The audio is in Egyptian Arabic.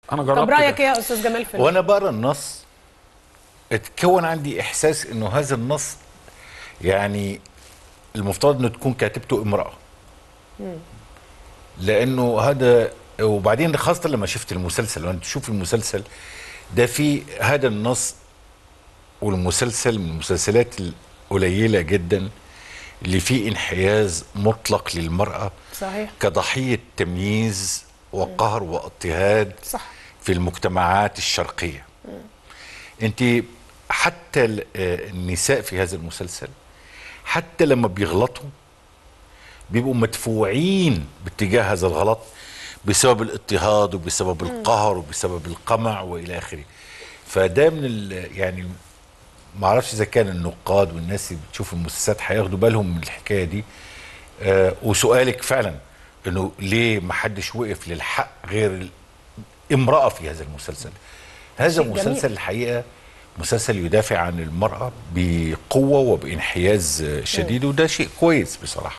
انا جربت طب رايك ده. ايه يا استاذ جمال في وانا بقرا النص اتكون عندي احساس انه هذا النص يعني المفترض انه تكون كاتبته امراه لانه هذا وبعدين خاصه لما شفت المسلسل وانت تشوف المسلسل ده في هذا النص والمسلسل من المسلسلات القليله جدا اللي فيه انحياز مطلق للمراه صحيح كضحيه تمييز وقهر واضطهاد صح في المجتمعات الشرقية انت حتى ال- آه، النساء في هذا المسلسل حتى لما بيغلطوا بيبقوا مدفوعين باتجاه هذا الغلط بسبب الاضطهاد وبسبب القهر وبسبب القمع والى اخره فده من ال- يعني ما اعرفش اذا كان النقاد والناس اللي بتشوف المسلسلات هياخدوا بالهم من الحكايه دي آه وسؤالك فعلا انه ليه ما حدش وقف للحق غير ال- امراه في هذا المسلسل هذا شيء جميل. المسلسل الحقيقه مسلسل يدافع عن المراه بقوه وبانحياز آه، شديد وده شيء كويس بصراحه